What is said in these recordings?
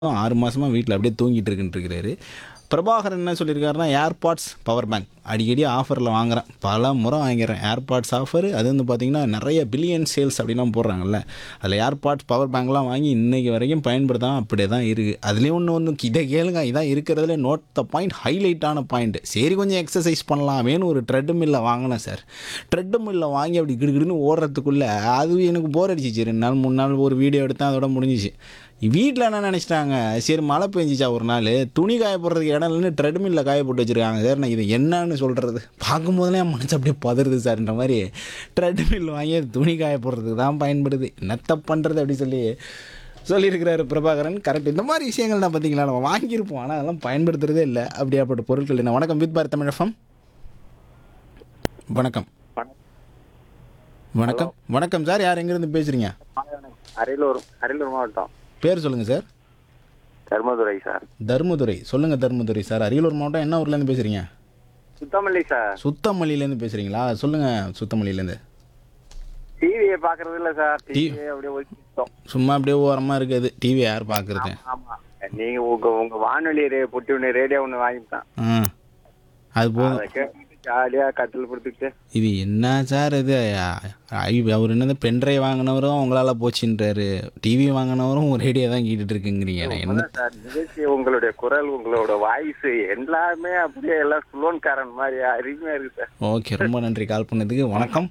ஆறு மாசமா வீட்டில் அப்படியே தூங்கிட்டு இருக்குன்னு இருக்கிறாரு பிரபாகரன் என்ன சொல்லியிருக்காருன்னா ஏர்பாட்ஸ் பவர் பேங்க் அடிக்கடி ஆஃபரில் வாங்குறேன் பல முறை வாங்கிறேன் ஏர்பாட்ஸ் ஆஃபர் அது வந்து பார்த்திங்கன்னா நிறைய பில்லியன் சேல்ஸ் அப்படிலாம் போடுறாங்கல்ல அதில் ஏர்பாட்ஸ் பவர் பேங்க்லாம் வாங்கி இன்னைக்கு வரைக்கும் பயன்படுத்தாம அப்படியே தான் இருக்குது அதுலேயும் ஒன்று ஒன்று இதை கேளுங்க இதான் இருக்கிறதுல நோட் த பாயிண்ட் ஹைலைட்டான பாயிண்ட் சரி கொஞ்சம் எக்ஸசைஸ் பண்ணலாமேன்னு ஒரு ட்ரெட் மில்லை வாங்கினேன் சார் ட்ரெட் மில்லை வாங்கி அப்படி கிடுகிடுன்னு ஓடுறதுக்குள்ளே அது எனக்கு போர் அடிச்சிச்சு ரெண்டு நாள் மூணு நாள் ஒரு வீடியோ எடுத்தேன் அதோட முடிஞ்சிச்சு வீட்டில் என்ன நினச்சிட்டாங்க சரி மழை பெஞ்சிச்சா ஒரு நாள் துணி காய போடுறதுக்கு இடம் இல்லைன்னு ட்ரெட்மில்ல காய போட்டு வச்சுருக்காங்க சார் நான் இது என்னன்னு சொல்கிறது பார்க்கும்போதே என் மனசு அப்படியே பதறுது சார்ன்ற மாதிரி ட்ரெட்மில் வாங்கி அது துணி காய போடுறதுக்கு தான் பயன்படுது என்னத்த பண்ணுறது அப்படி சொல்லி சொல்லியிருக்கிறாரு பிரபாகரன் கரெக்ட் இந்த மாதிரி விஷயங்கள் தான் பார்த்தீங்களா நம்ம வாங்கியிருப்போம் ஆனால் அதெல்லாம் பயன்படுத்துறதே இல்லை அப்படியாப்பட்ட பொருட்கள் என்ன வணக்கம் வித் பாரத் தமிழகம் வணக்கம் வணக்கம் வணக்கம் சார் யார் எங்கேருந்து பேசுகிறீங்க அரியலூர் அரியலூர் மாவட்டம் பேர் சொல்லுங்கள் சார் தர்மதுரை சார் தர்மதுரை சொல்லுங்க தர்மதுரை சார் அரியலூர் மாவட்டம் என்ன ஊர்லேருந்து பேசுறீங்க சுத்தமல்லி சார் சுத்தமல்லியிலேருந்து பேசுறீங்களா சொல்லுங்க சுத்தமல்லியிலேருந்து டிவியை பாக்குறது இல்ல சார் டிவி அப்படியே ஒழிச்சிட்டோம் சும்மா அப்படியே ஓரமாக இருக்குது டிவி யார் பார்க்குறது ஆமா நீங்க உங்க உங்க வானொலி ரே பொட்டி ஒன்று ரேடியோ ஒன்று வாங்கிட்டான் ஆ அது போதும் அதை கேட்டு ஜாலியா கட்டில் படுத்துக்கிட்டு இது என்ன சார் இது ஐ அவர் என்னது பென்ட்ரைவ் வாங்கினவரும் அவங்களால போச்சுன்றாரு டிவி வாங்கினவரும் ரேடியோ தான் கேட்டுட்டு இருக்குங்கிறீங்க நான் என்ன அதான் சார் நிகழ்ச்சி உங்களுடைய குரல் உங்களோட வாய்ஸ் எல்லாமே அப்படியே எல்லாம் சுலோன்காரன் மாதிரி அருமையா இருக்கு சார் ஓகே ரொம்ப நன்றி கால் பண்ணதுக்கு வணக்கம்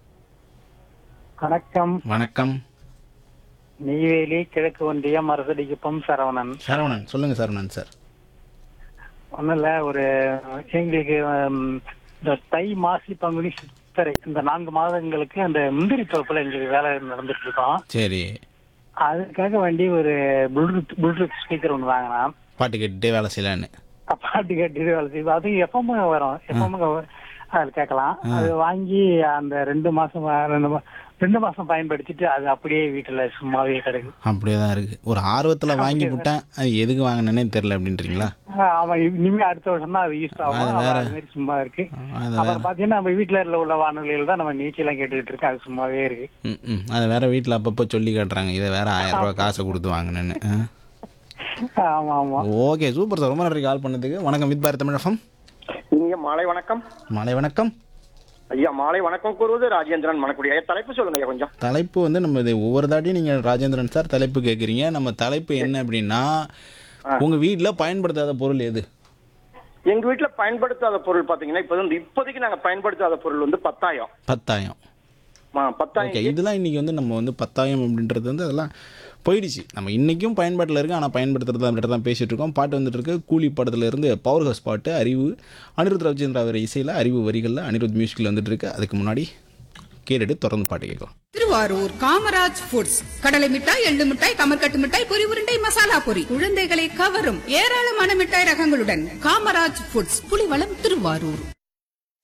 வணக்கம் வணக்கம் நெய்வேலி கிழக்கு ஒன்றியம் மரசடிக்குப்பம் சரவணன் சரவணன் சொல்லுங்க சரவணன் சார் ஒன்றும் இல்லை ஒரு எங்களுக்கு ஹம், இந்த தை மாசி பங்குனி சித்திரை இந்த நான்கு மாதங்களுக்கு அந்த முந்திரி தோப்புல எங்களுக்கு வேலை நடந்துட்டு இருக்கோம் சரி அதுக்காக வேண்டி ஒரு ப்ளூடூத் ப்ளூடூத் ஸ்பீக்கர் ஒன்று வாங்கினோம் பாட்டு கேட்டுட்டே வேலை செய்யலான்னு பாட்டு கேட்டு வேலை செய்வோம் அது எப்பவுமே வரும் எப்பவுமே அது கேட்கலாம் அது வாங்கி அந்த ரெண்டு மாசம் வ- ரெண்டு மா- ரெண்டு மாசம் பயன்படுத்திட்டு அது அப்படியே வீட்டுல சும்மாவே கிடக்கு அப்படியே தான் இருக்குது ஒரு ஆர்வத்தில் வாங்கி விட்டேன் அது எதுக்கு வாங்கினேனே தெரில அப்படின்றீங்களா ஆஹ் ஆமா இனிமே அடுத்த வருஷம் தான் அது யூஸ் ஆகும் அது வேற. அது மாதிரி சும்மா இருக்கு அது அப்புறம் பாத்தீங்கன்னா நம்ம வீட்டுல உள்ள வானொலியில தான் நம்ம நிகழ்ச்சி எல்லாம் கேட்டுக்கிட்டு இருக்கோம் அது சும்மாவே இருக்கு ம் ம் அதை வேற வீட்டில் அப்பப்போ சொல்லி காட்டுறாங்க இதை வேற ஆயிரம் ரூபாய் காசை கொடுத்து வாங்கினேன்னு ஆமா ஆமா ஓகே சூப்பர் சார் ரொம்ப நன்றி கால் பண்ணதுக்கு வணக்கம் வித் பாரத் தமிழகம் இங்க மாலை வணக்கம் மாலை வணக்கம் ஐயா மாலை வணக்கம் கூறுவது ராஜேந்திரன் மணக்குடி ஐயா தலைப்பு சொல்லுங்க ஐயா கொஞ்சம் தலைப்பு வந்து நம்ம இது ஒவ்வொரு தாட்டியும் நீங்கள் ராஜேந்திரன் சார் தலைப்பு கேட்குறீங்க நம்ம தலைப்பு என்ன அப்படின்னா உங்கள் வீட்டில் பயன்படுத்தாத பொருள் எது எங்க வீட்டுல பயன்படுத்தாத பொருள் பாத்தீங்கன்னா இப்ப வந்து இப்போதைக்கு நாங்க பயன்படுத்தாத பொருள் வந்து பத்தாயம் பத்தாயம் ஆ, பத்தாயம் ஓகே இதெல்லாம் இன்றைக்கி வந்து நம்ம வந்து பத்தாயம் அப்படின்றது வந்து அதெல்லாம் போயிடுச்சு நம்ம இன்றைக்கும் பயன்பாட்டில் இருக்கு ஆனால் பயன்படுத்துறது அப்படின்ட்டு தான் பேசிகிட்டு இருக்கோம் பாட்டு வந்துட்டு இருக்கு கூலி படத்துல இருந்து பவர் ஹவுஸ் பாட்டு அறிவு அனிருத் ரவிச்சந்திரா அவர் இசையில் அறிவு வரிகளில் அனிருத் மியூசிக்கில் வந்துட்டு இருக்கு அதுக்கு முன்னாடி கேட்டுட்டு தொடர்ந்து பாட்டு கேட்கலாம் திருவாரூர் காமராஜ் ஃபுட்ஸ் கடலை மிட்டாய் எள்ளு மிட்டாய் கமர்கட்டு மிட்டாய் பொரி உருண்டை மசாலா பொரி குழந்தைகளை கவரும் ஏராளமான மிட்டாய் ரகங்களுடன் காமராஜ் ஃபுட்ஸ் புலிவளம் திருவாரூர்